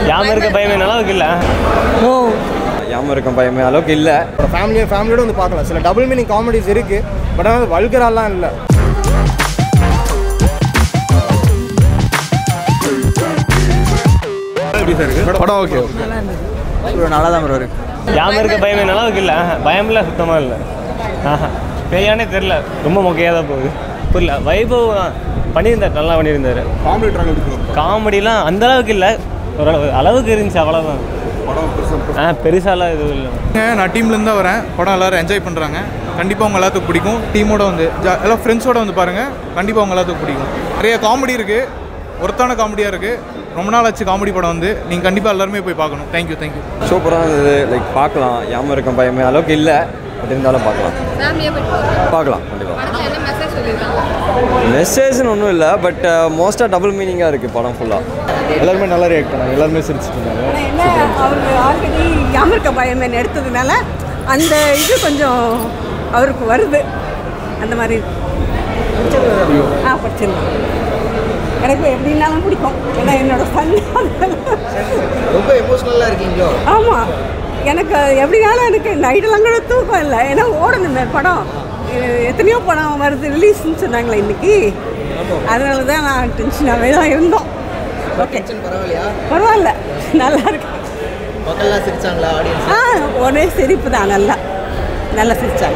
யாம இருக்க பயமே அளவுக்கு இல்லை ஓ யாம இருக்கும் பயமே அளவுக்கு இல்லை ஃபேமிலியை ஃபேமிலியோட வந்து பார்க்கலாம் சில டபுள் மீனிங் காமெடிஸ் இருக்குது பட் ஆனால் வல்கராலாம் இல்லை படம் ஓகே நல்லா தான் ப்ரோ இருக்கு யாம இருக்க பயமே அளவுக்கு இல்லை பயம்லாம் சுத்தமாக இல்லை ஆஹா பேயானே தெரில ரொம்ப மொக்கையாக தான் போகுது புரியல வைபவ் பண்ணியிருந்தார் நல்லா பண்ணியிருந்தார் காமெடி ட்ராக் எப்படி bro? காமெடிலாம் அந்த அளவுக்கு இல்லை ஓரளவு அளவுக்கு இருந்துச்சு அவ்வளோதான் படம் பெருசா ஆ பெருசாலாம் எதுவும் இல்லை நான் டீம்லேருந்து தான் வரேன் படம் எல்லாரும் என்ஜாய் பண்ணுறாங்க கண்டிப்பாக உங்க எல்லாத்துக்கும் பிடிக்கும் டீமோட வந்து ஜா எல்லாம் ஃப்ரெண்ட்ஸோட வந்து பாருங்கள் கண்டிப்பாக உங்க எல்லாத்துக்கும் பிடிக்கும் நிறைய காமெடி இருக்குது ஒருத்தான காமெடியாக இருக்குது ரொம்ப நாள் ஆச்சு காமெடி படம் வந்து நீங்கள் கண்டிப்பாக எல்லாருமே போய் பார்க்கணும் தேங்க்யூ தேங்க்யூ சூப்பராக இருந்தது லைக் பார்க்கலாம் யாம இருக்கும் பயமே அளவுக்கு இல்லை பட் இருந்தாலும் பார்க்கலாம் ஃபேமிலியாக போயிட்டு போகிறோம் பார்க்கலாம் கண்டிப்பாக படத்தில் என்ன மெசேஜ் சொல்லியிருக்காங்க மெசேஜ்னு ஒன்றும் இல்லை பட் மோஸ்ட்டாக டபுள் மீனிங்காக இருக்குது படம் ஃபுல்லாக எல்லாருமே நல்லா ரியாக்ட் பண்ணாங்க எல்லாருமே சிரிச்சிட்டு இருந்தாங்க என்ன அவர் ஆல்ரெடி யாமர்க்க பயமேன் எடுத்ததுனால அந்த இது கொஞ்சம் அவருக்கு வருது அந்த மாதிரி ஆ படிச்சிருந்தேன் எனக்கு எப்படின்னாலும் பிடிக்கும் ஏன்னா என்னோட ஃபன் ரொம்ப எமோஷ்னலாக இருக்கீங்களோ ஆமாம் எனக்கு எப்படினாலும் எனக்கு நைட்டெல்லாம் கூட தூக்கம் இல்லை ஏன்னா ஓடணுமே படம் எ- எத்தனையோ படம் வருது ரிலீஸ்னு சொன்னாங்களே இன்னைக்கு அதனால தான் நான் டென்ஷனாகவே தான் இருந்தோம் ஓகே டென்ஷன் பரவாயில்லையா பரவாயில்ல நல்லா இருக்கு மக்கள்லாம் சிரிச்சாங்களா ஆடியன்ஸ் ஆ ஒரே சிரிப்பு தான் நல்லா நல்லா சிரிச்சாங்க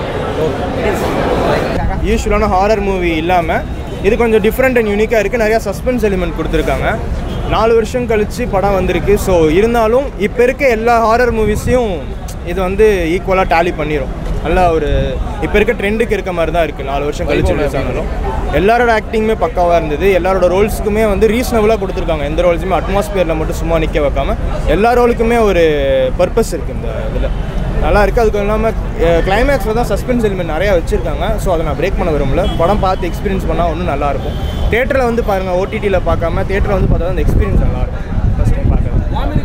யூஸ்வலான ஹாரர் மூவி இல்லாமல் இது கொஞ்சம் டிஃப்ரெண்ட் அண்ட் யூனிக்காக இருக்குது நிறையா சஸ்பென்ஸ் எலிமெண்ட் கொடுத்துருக்காங்க நாலு வருஷம் கழித்து படம் வந்திருக்கு ஸோ இருந்தாலும் இப்போ இருக்க எல்லா ஹாரர் மூவிஸையும் இது வந்து ஈக்குவலாக டேலி பண்ணிடும் நல்லா ஒரு இப்போ இருக்க ட்ரெண்டுக்கு இருக்க மாதிரி தான் இருக்குது நாலு வருஷம் கழிச்சு ரிலீஸ் ஆனாலும் எல்லாரோட ஆக்டிங்குமே பக்காவாக இருந்தது எல்லாரோட ரோல்ஸுக்குமே வந்து ரீசனபுளாக கொடுத்துருக்காங்க எந்த ரோல்ஸுமே அட்மாஸ்பியரில் மட்டும் சும்மா நிற்க வைக்காம எல்லா ரோலுக்குமே ஒரு பர்பஸ் இருக்குது இந்த இதில் நல்லா இருக்குது அதுக்கு இல்லாமல் கிளைமேக்ஸில் தான் சஸ்பென்ஸ் எலிமெண்ட் நிறையா வச்சுருக்காங்க ஸோ அதை நான் பிரேக் பண்ண விரும்பல படம் பார்த்து எக்ஸ்பீரியன்ஸ் பண்ணால் இன்னும் நல்லாயிருக்கும் தேட்டரில் வந்து பாருங்கள் ஓடிடியில் பார்க்காம தேட்டரில் வந்து பார்த்தா அந்த எக்ஸ்பீரியன்ஸ் நல்லாயிருக்கும் ஃபஸ்ட் டைம் பார்க்குறது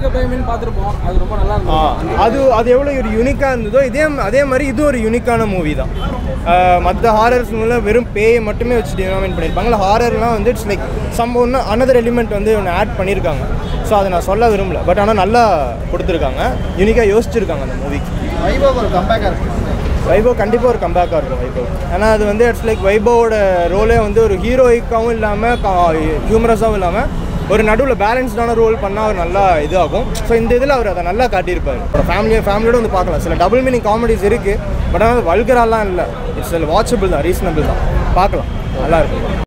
ஆ அது அது எவ்வளோ ஒரு யூனிக்காக இருந்ததோ இதே அதே மாதிரி இது ஒரு யூனிக்கான மூவி தான் மற்ற ஹாரர்ஸ் மூலம் வெறும் பேயை மட்டுமே வச்சு டினாமின் பண்ணியிருப்பாங்க இல்லை ஹாரர்லாம் வந்து இட்ஸ் லைக் சம் ஒன்று அனதர் எலிமெண்ட் வந்து ஒன்று ஆட் பண்ணியிருக்காங்க ஸோ அதை நான் சொல்ல விரும்பல பட் ஆனால் நல்லா கொடுத்துருக்காங்க யூனிக்காக யோசிச்சிருக்காங்க அந்த மூவிக்கு வைபவ் ஒரு கம்பேக்காக இருக்கு வைபவ் கண்டிப்பாக ஒரு கம்பேக்காக இருக்கும் வைபவ் ஏன்னா அது வந்து இட்ஸ் லைக் வைபவோட ரோலே வந்து ஒரு ஹீரோயிக்காகவும் இல்லாமல் ஹியூமரஸாகவும் இல்லாமல் ஒரு நடுவில் பேலன்ஸ்டான ரோல் பண்ணால் அவர் நல்லா இதாகும் ஸோ இந்த இதில் அவர் அதை நல்லா காட்டியிருப்பார் ஃபேமிலியை ஃபேமிலியோட வந்து பார்க்கலாம் சில டபுள் மீனிங் காமெடிஸ் இருக்குது பட் ஆனால் வல்கராலாம் இல்லை இட்ஸ் வாட்சபிள் தான் ரீசனபிள் தான் பார்க்கலாம் நல்லா இருக்கும்